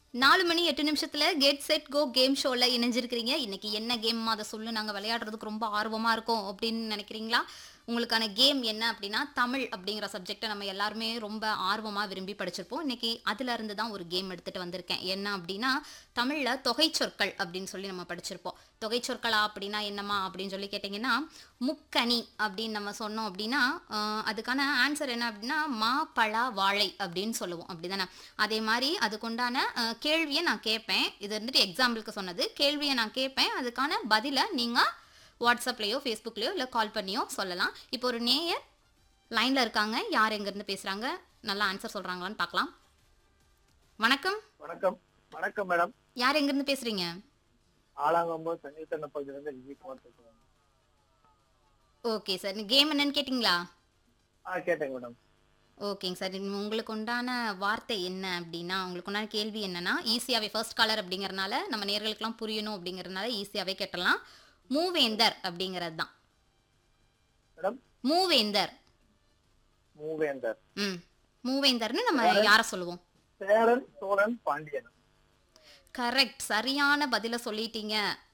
நாலு மணி எட்டு நிமிஷத்துல கெட் செட் கோ கேம் ஷோல இணைஞ்சிருக்கிறீங்க இன்னைக்கு என்ன கேம் அதை சொல்லு நாங்க விளையாடுறதுக்கு ரொம்ப ஆர்வமா இருக்கோம் அப்படின்னு நினைக்கிறீங்களா உங்களுக்கான கேம் என்ன அப்படின்னா தமிழ் அப்படிங்கிற சப்ஜெக்டை நம்ம எல்லாருமே ரொம்ப ஆர்வமா விரும்பி படிச்சிருப்போம் இன்னைக்கு அதுல இருந்து தான் ஒரு கேம் எடுத்துட்டு வந்திருக்கேன் என்ன அப்படின்னா தமிழ்ல தொகை சொற்கள் அப்படின்னு சொல்லி நம்ம படிச்சிருப்போம் தொகை சொற்களா அப்படின்னா என்னமா அப்படின்னு சொல்லி கேட்டிங்கன்னா முக்கனி அப்படின்னு நம்ம சொன்னோம் அப்படின்னா ஆஹ், அதுக்கான ஆன்சர் என்ன அப்படின்னா மா பழா வாழை அப்படின்னு சொல்லுவோம் அப்படிதானே அதே மாதிரி அதுக்குண்டான அஹ், கேள்வியை நான் கேட்பேன் இது வந்துட்டு எக்ஸாம்பிளுக்கு சொன்னது கேள்வியை நான் கேட்பேன் அதுக்கான பதிலை நீங்கள் வாட்ஸ்அப்லேயோ ஃபேஸ்புக்லேயோ இல்லை கால் பண்ணியோ சொல்லலாம் இப்போ ஒரு நேயர் லைனில் இருக்காங்க யார் எங்கேருந்து பேசுகிறாங்க நல்லா ஆன்சர் சொல்கிறாங்களான்னு பார்க்கலாம் வணக்கம் வணக்கம் வணக்கம் மேடம் யார் எங்கேருந்து பேசுகிறீங்க ஆலாங்கம்போ சங்கீதன பகுதியிலிருந்து விஜயகுமார் பேசுறேன் ஓகே சார் கேம் என்னன்னு கேட்டிங்களா ஆ கேட்டேங்க மேடம் ஓகேங்க சார் இனி உங்களுக்கு உண்டான வார்த்தை என்ன அப்படின்னா உங்களுக்கு உண்டான கேள்வி என்னன்னா ஈஸியாகவே ஃபர்ஸ்ட் காலர் அப்படிங்கறதுனால நம்ம நேர்களுக்கெல்லாம் புரியணும் அப்படிங்கறதுனால ஈஸியாகவே கேட்டலாம் மூவேந்தர் அப்படிங்கிறது தான் மேடம் மூவேந்தர் மூவேந்தர் ம் மூவேந்தர்னு நம்ம யாரை சொல்லுவோம் சேரன் சோழன் பாண்டியன் கரெக்ட் சரியான பதில சொல்லிட்டீங்க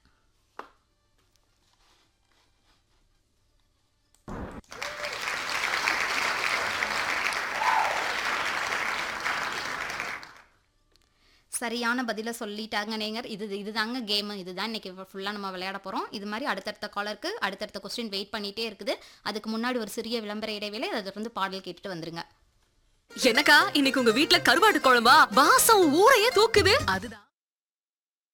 சரியான பதில சொல்லிட்டாங்க நேங்கர் இது இதுதாங்க கேம் இதுதான் இன்னைக்கு ஃபுல்லாக நம்ம விளையாட போகிறோம் இது மாதிரி அடுத்தடுத்த காலருக்கு அடுத்தடுத்த கொஸ்டின் வெயிட் பண்ணிட்டே இருக்குது அதுக்கு முன்னாடி ஒரு சிறிய விளம்பர இடைவேளை அதை தொடர்ந்து பாடல் கேட்டுட்டு வந்துருங்க எனக்கா இன்னைக்கு உங்க வீட்ல கருவாட்டு குழம்பா வாசம் ஊரையே தூக்குது அதுதான்